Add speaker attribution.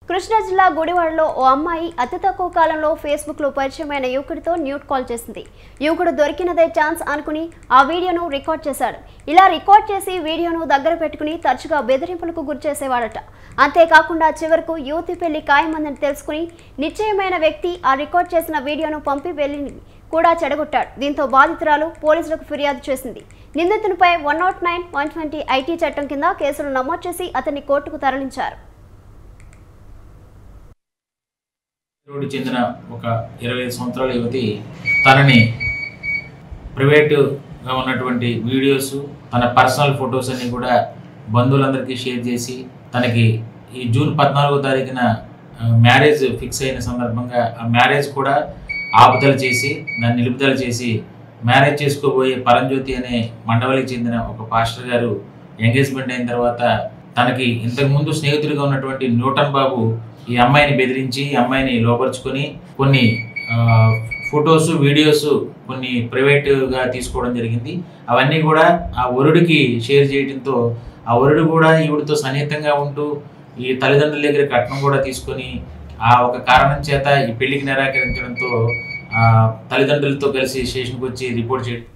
Speaker 1: కృష్ణా జిల్లా గుడివాడలో ఓ అమ్మాయి అతి తక్కువ కాలంలో ఫేస్బుక్ లో పరిచయమైన యువకుడితో న్యూట్ కాల్ చేసింది యువకుడు దొరికినదే ఛాన్స్ అనుకుని ఆ వీడియోను రికార్డ్ చేశాడు ఇలా రికార్డ్ చేసి వీడియోను దగ్గర పెట్టుకుని తరచుగా బెదిరింపులకు గురి చేసేవాడట అంతేకాకుండా చివరకు యువతి పెళ్లి ఖాయమందని తెలుసుకుని నిశ్చయమైన వ్యక్తి ఆ రికార్డ్ చేసిన వీడియోను పంపి వెళ్ళి కూడా చెడగొట్టాడు దీంతో బాధితురాలు పోలీసులకు ఫిర్యాదు చేసింది నిందితునిపై one not nine one twenty IT చట్టం కింద కేసులు నమోదు చేసి అతన్ని కోర్టుకు తరలించారు
Speaker 2: రోడ్డు చెందిన ఒక ఇరవై ఐదు సంవత్సరాల యువతి తనని ప్రైవేటుగా ఉన్నటువంటి వీడియోస్ తన పర్సనల్ ఫొటోస్ అన్ని కూడా బంధువులందరికీ షేర్ చేసి తనకి ఈ జూన్ పద్నాలుగో తారీఖున ఆ, మ్యారేజ్ ఫిక్స్ అయిన సందర్భంగా ఆ మ్యారేజ్ కూడా ఆపుదల చేసి దాన్ని నిలుపుదల చేసి మ్యారేజ్ చేసుకోబోయే పరంజ్యోతి అనే మండవలికి చెందిన ఒక పాస్టర్ గారు ఎంగేజ్మెంట్ అయిన తర్వాత తనకి ఇంతకుముందు స్నేహితుడిగా ఉన్నటువంటి న్యూటన్ బాబు ఈ అమ్మాయిని బెదిరించి ఈ అమ్మాయిని లోపరుచుకొని కొన్ని ఫొటోస్ వీడియోస్ కొన్ని ప్రైవేట్గా తీసుకోవడం జరిగింది అవన్నీ కూడా ఆ వరుడికి షేర్ చేయడంతో ఆ వరుడు కూడా ఈవిడితో సన్నిహితంగా ఉంటూ ఈ తల్లిదండ్రుల దగ్గర కట్నం కూడా తీసుకొని ఆ ఒక కారణం చేత ఈ పెళ్లికి నిరాకరించడంతో ఆ తల్లిదండ్రులతో కలిసి స్టేషన్కి వచ్చి రిపోర్ట్ చేయడం